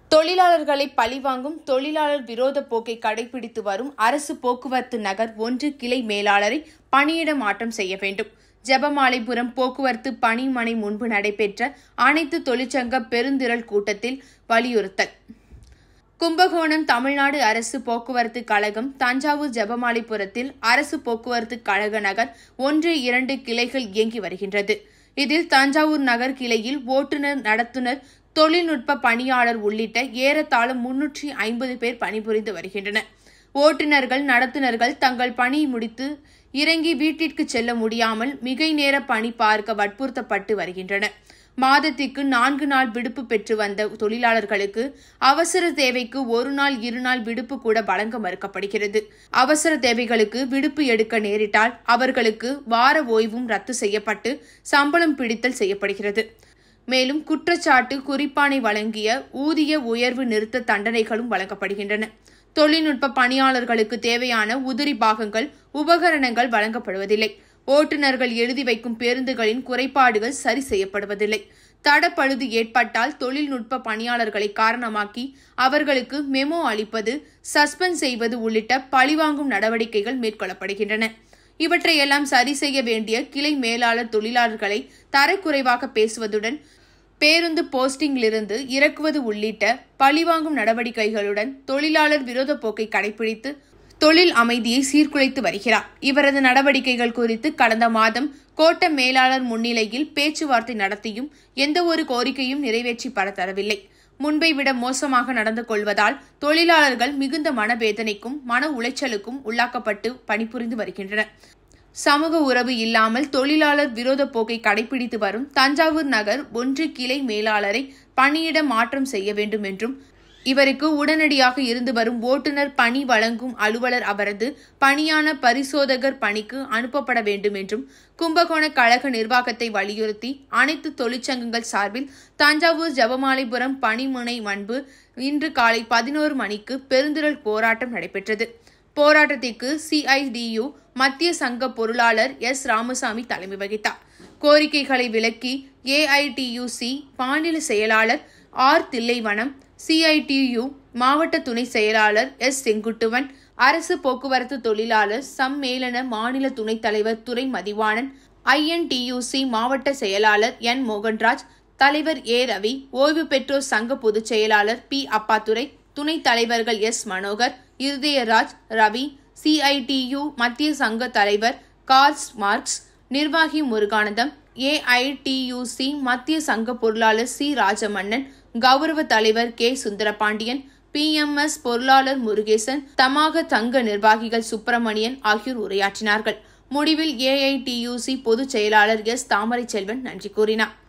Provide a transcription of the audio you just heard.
தொழிலாளர்களை பழிவாங்கும் தொழிலாளர் விரோத போக்கை கடைபிடித்து வரும் அரசு போக்குவரத்து நகர் ஒன்று கிளை மேலாளரை பணியிட மாற்றம் செய்ய வேண்டும் ஜெபமாலைபுரம் போக்குவரத்து பணிமனை முன்பு நடைபெற்ற அனைத்து தொழிற்சங்க பெருந்திரள் கூட்டத்தில் வலியுறுத்தல் கும்பகோணம் தமிழ்நாடு அரசு போக்குவரத்து கழகம் தஞ்சாவூர் ஜெபமாலிபுரத்தில் அரசு போக்குவரத்து கழக நகர் ஒன்று இரண்டு கிளைகள் இயங்கி வருகின்றது இதில் தஞ்சாவூர் நகர் கிளையில் ஓட்டுநர் நடத்துனர் தொழில்நுட்ப பணியாளர் உள்ளிட்ட ஏறத்தாழ முன்னூற்றி ஐம்பது பேர் பணிபுரிந்து வருகின்றனர் ஓட்டுநர்கள் நடத்துனர்கள் தங்கள் பணி முடித்து இறங்கி வீட்டிற்கு செல்ல முடியாமல் மிகை நேர பணி பார்க்க வற்புறுத்தப்பட்டு வருகின்றனர் மாதத்திற்கு நான்கு நாள் விடுப்பு பெற்று வந்த தொழிலாளர்களுக்கு அவசர தேவைக்கு ஒரு நாள் இரு நாள் விடுப்பு கூட வழங்க மறுக்கப்படுகிறது அவசர தேவைகளுக்கு விடுப்பு எடுக்க நேரிட்டால் அவர்களுக்கு வார ஓய்வும் ரத்து செய்யப்பட்டு சம்பளம் பிடித்தல் செய்யப்படுகிறது மேலும் குற்றச்சாட்டு குறிப்பானை வழங்கிய ஊதிய உயர்வு நிறுத்த தண்டனைகளும் வழங்கப்படுகின்றன தொழில்நுட்ப பணியாளர்களுக்கு தேவையான உதிரி பாகங்கள் உபகரணங்கள் வழங்கப்படுவதில்லை ஓட்டுநர்கள் எழுதி வைக்கும் பேருந்துகளின் குறைபாடுகள் சரி செய்யப்படுவதில்லை தடப்பழுது ஏற்பட்டால் தொழில்நுட்ப பணியாளர்களை காரணமாக்கி அவர்களுக்கு மெமோ அளிப்பது சஸ்பெண்ட் செய்வது உள்ளிட்ட பழிவாங்கும் நடவடிக்கைகள் மேற்கொள்ளப்படுகின்றன இவற்றையெல்லாம் சரி செய்ய வேண்டிய கிளை மேலாளர் தொழிலாளர்களை தரக்குறைவாக பேசுவதுடன் பேருந்து போஸ்டிங்கிலிருந்து இறக்குவது உள்ளிட்ட பழிவாங்கும் நடவடிக்கைகளுடன் தொழிலாளர் விரோத போக்கை கடைபிடித்து தொழில் அமைதியை சீர்குலைத்து வருகிறார் இவரது நடவடிக்கைகள் குறித்து கடந்த மாதம் கோட்ட மேலாளர் முன்னிலையில் பேச்சுவார்த்தை நடத்தியும் எந்தவொரு கோரிக்கையும் நிறைவேற்றி பர தரவில்லை முன்பை விட மோசமாக நடந்து கொள்வதால் தொழிலாளர்கள் மிகுந்த மனவேதனைக்கும் மன உளைச்சலுக்கும் உள்ளாக்கப்பட்டு பணிபுரிந்து வருகின்றனர் சமூக உறவு இல்லாமல் தொழிலாளர் விரோத போக்கை கடைபிடித்து வரும் தஞ்சாவூர் நகர் ஒன்று கிளை மேலாளரை பணியிட மாற்றம் செய்ய வேண்டும் என்றும் இவருக்கு உடனடியாக இருந்து வரும் ஓட்டுநர் பணி வழங்கும் அலுவலர் அவரது பணியான பரிசோதகர் பணிக்கு அனுப்பப்பட வேண்டும் என்றும் கும்பகோண கழக நிர்வாகத்தை வலியுறுத்தி அனைத்து தொழிற்சங்கங்கள் சார்பில் தஞ்சாவூர் ஜபமாலைபுரம் பணிமுனை முன்பு இன்று காலை பதினோரு மணிக்கு பெருந்திரள் போராட்டம் நடைபெற்றது போராட்டத்திற்கு சிஐடியு மத்திய சங்க பொருளாளர் எஸ் ராமசாமி தலைமை வகித்தார் கோரிக்கைகளை விளக்கி ஏஐடியுசி மாநில செயலாளர் ஆர் தில்லைவனம் சிஐடியு மாவட்ட துணை செயலாளர் எஸ் செங்குட்டுவன் அரசு போக்குவரத்து தொழிலாளர் சம்மேளன மாநில துணைத் தலைவர் துரை மதிவாணன் ஐஎன்டியுசி மாவட்ட செயலாளர் என் மோகன்ராஜ் தலைவர் ஏ ரவி ஓய்வு பெற்றோர் சங்க பொதுச் செயலாளர் பி அப்பாத்துரை துணைத் தலைவர்கள் எஸ் மனோகர் இருதயராஜ் ரவி சிஐடியு மத்திய சங்க தலைவர் கார்ஸ் மார்க்ஸ் நிர்வாகி முருகானந்தம் ஏஐடியுசி மத்திய சங்க பொருளாளர் சி ராஜமன்னன் கௌரவ தலைவர் கே சுந்தரபாண்டியன் பிஎம்எஸ் பொருளாளர் முருகேசன் தமாக தங்க நிர்வாகிகள் சுப்பிரமணியன் ஆகியோர் உரையாற்றினார்கள் முடிவில் ஏஐடியுசி பொதுச் செயலாளர் எஸ் தாமரை செல்வன் நன்றி கூறினார்